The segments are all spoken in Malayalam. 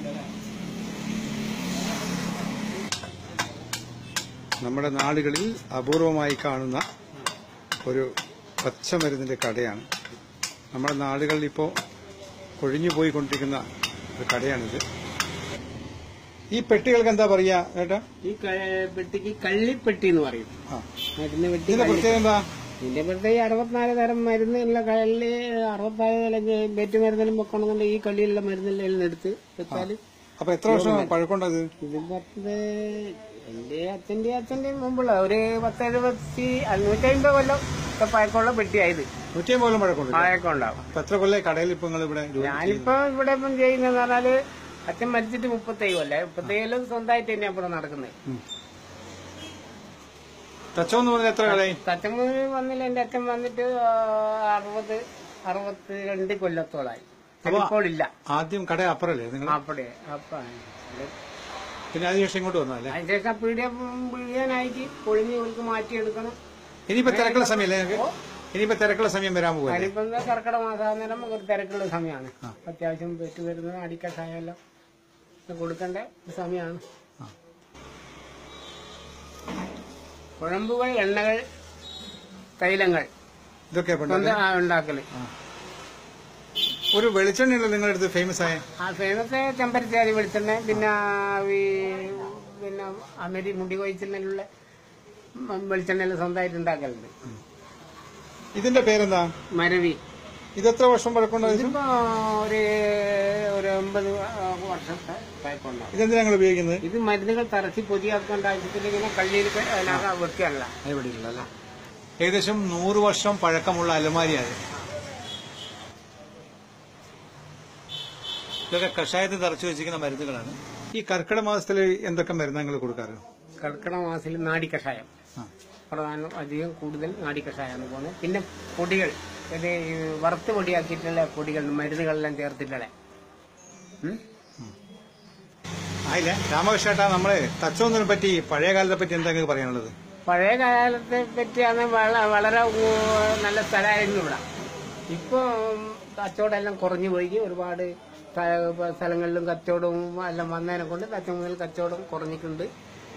നമ്മുടെ നാടുകളിൽ അപൂർവമായി കാണുന്ന ഒരു പച്ചമരുന്നിന്റെ കടയാണ് നമ്മുടെ നാടുകളിൽ ഇപ്പോൾ കൊഴിഞ്ഞു പോയിക്കൊണ്ടിരിക്കുന്ന ഒരു കടയാണിത് ഈ പെട്ടികൾക്ക് എന്താ പറയാ ഏട്ടാ ഈ ക- പെട്ടിക്ക് കള്ളിപ്പെട്ടി എന്ന് പറയും ആ മരുന്ന് പെട്ടി ഇതിന്റെ പ്രത്യേകത എന്താ ഇതിന്റെ പ്രത്യേക അറുപത്തിനാല് തരം മരുന്ന് ഉള്ള കള്ളി അറുപത്തിനാല് തരം വെറ്റ് മരുന്നിലും വെക്കണമെന്നുണ്ട് ഈ കള്ളിയിലുള്ള മരുന്നെല്ലാം എടുത്ത് വെച്ചാല് അപ്പൊ എത്ര വർഷം പഴക്കമുണ്ടത് ഇത് പത്ത് എന്റെ അച്ഛന്റെ അച്ഛന്റെയും മുമ്പുള്ള ഒരു പത്ത് എഴുപത്തി നൂറ്റി അമ്പത് കൊല്ലം ഒക്കെ പഴക്കമുള്ള പെട്ടിയായത് നൂറ്റിയും പോലും പഴക്കമുണ്ട് പഴക്കം ഉണ്ടാവും അപ്പൊ എത്ര കൊല്ലം കടയിൽ ഇപ്പൊ നിങ്ങൾ ഇവിടെ ജോലി ഞാനിപ്പോ ഇവിടെ ഇപ്പം ചെയ്യുന്നതെന്ന് പറഞ്ഞാല് അച്ഛൻ മരിച്ചിട്ട് മുപ്പത്തേഴ് കൊല്ലേ മുപ്പത്തേഴ് കൊല്ലം സ്വന്തമായിട്ട് തന്നെയാണ് ഇവിടെ നടക്കുന്നത് തച്ചോ എന്ന് പറഞ്ഞാൽ എത്ര കടയായി അച്ഛൻ വന്നില്ല എന്റെ അച്ഛൻ വന്നിട്ട് ആ, അറുപത് അറുപത്തി രണ്ട് കൊല്ലത്തോളായി ഇപ്പോൾ ഇല്ല ആദ്യം കട അപ്പുറല്ലേ നിങ്ങൾ അപ്പടെ അപ്പൊ പിന്നെ അതിനുശേഷം ഇങ്ങോട്ട് വന്നതല്ലേ അതിനുശേഷം പീഡിയ പീഡിയനായിട്ട് പൊളിഞ്ഞ് ഇവർക്ക് മാറ്റിയെടുക്കണം ഇനിയിപ്പോ തിരക്കുള്ള സമയമല്ലേ നിങ്ങൾക്ക് ഇനിയിപ്പോ തിരക്കുള്ള സമയം വരാൻ പോകും അതിനിപ്പം കർക്കിടക മാസാന്നേരം ഒരു തിരക്കുള്ള സമയമാണ് അത്യാവശ്യം പെറ്റ് വരുന്ന അടിക്കഷായെല്ലാം കൊടുക്കേണ്ട ഒരു സമയമാണ് കുഴമ്പുകൾ എണ്ണകൾ തൈലങ്ങൾ ഇതൊക്കെ ഇപ്പൊ ഉണ്ടാ- സ്വന്തം ആ ഉണ്ടാക്കല് ഒരു വെളിച്ചെണ്ണയുള്ള നിങ്ങളുടെ അടുത്ത് ഫേമസ് ആയ ആ ഫേമസ് ചെമ്പരത്തിയാതി വെളിച്ചെണ്ണ പിന്നെ ഈ പിന്നെ അമരി മുടി കൊഴിച്ചെണ്ണയിലുള്ള വെളിച്ചെണ്ണയെല്ലാം സ്വന്തമായിട്ട് ഉണ്ടാക്കലുണ്ട് ഇതിന്റെ പേരെന്താ മരവി ഇതെത്ര വർഷം പഴക്കമുണ്ടായത് ഇതിപ്പോ ഒരു ഒരു ഒമ്പത് വർഷത്തെ പഴക്കമുണ്ടാവും ഇതെന്തിനാ ഞങ്ങൾ ഉപയോഗിക്കുന്നത് ഇത് മരുന്നുകൾ തറച്ച് പൊതിയാക്കേണ്ട ആവശ്യത്തിൽ ഇങ്ങനെ കള്ളിയിൽ വെക്കുകയല്ല ഇവിടെ ഇല്ല അല്ലേ ഏകദേശം നൂറ് വർഷം പഴക്കമുള്ള അലമാരിയാണ് ഇതൊക്കെ കഷായത്തിൽ തറച്ചു വെച്ചിരിക്കുന്ന മരുന്നുകളാണ് ഈ കർക്കിടക മാസത്തിൽ എന്തൊക്കെ മരുന്ന് നിങ്ങൾ കൊടുക്കാറ് കർക്കിടക മാസത്തിൽ നാടി കഷായം ആ. പ്രധാനം അധികം കൂടുതൽ നാടി കഷായമാണ് പോകുന്നത് പിന്നെ പൊടികൾ ഇത് ഈ വറുത്ത് പൊടിയാക്കിയിട്ടുള്ള പൊടികൾ മരുന്നുകളെല്ലാം ചേർത്തിട്ടുള്ള ഉം? ആയില്ല രാമകൃഷ്ണേട്ടാ നമ്മളെ തച്ചോന്നിനെ പറ്റി പഴയ കാലത്തെ പറ്റി എന്താ നിങ്ങൾക്ക് പറയാനുള്ളത് പഴയ കാലത്തെ പറ്റിയാണ് വള- വളരെ ഊ- നല്ല സ്ഥലമായിരുന്നു ഇവിടെ ഇപ്പൊ കച്ചവടം എല്ലാം കുറഞ്ഞു പോയി ഒരുപാട് സ്ഥ- സ്ഥലങ്ങളിലും കച്ചവടവും എല്ലാം വന്നതിനെ കൊണ്ട് തച്ചം മുതൽ കച്ചവടം കുറഞ്ഞിട്ടുണ്ട്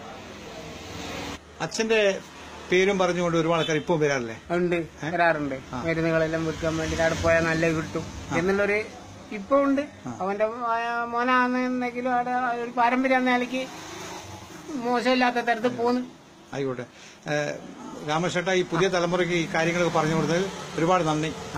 അച്ഛന്റെ പേരും പറഞ്ഞുകൊണ്ട് ഒരുപാട് ആൾക്കാർ ഇപ്പം വരാറില്ലേ ഉണ്ട് വരാറുണ്ട് മരുന്നുകളെല്ലാം വിൽക്കാൻ വേണ്ടി അവിടെ പോയാൽ നല്ല കിട്ടും എന്നുള്ളൊരു ഇപ്പൊ ഉണ്ട് അവന്റെ ആ- മോനാണെന്നെങ്കിലും അവിടെ ഒരു പാരമ്പര്യം എന്ന നിലയ്ക്ക് മോശമില്ലാത്ത തരത്തിൽ പോന്നു ആയിക്കോട്ടെ രാമകൃഷ്ണേട്ടാ ഈ പുതിയ തലമുറയ്ക്ക് ഈ കാര്യങ്ങളൊക്കെ പറഞ്ഞു കൊടുത്തതിൽ ഒരുപാട് നന്ദി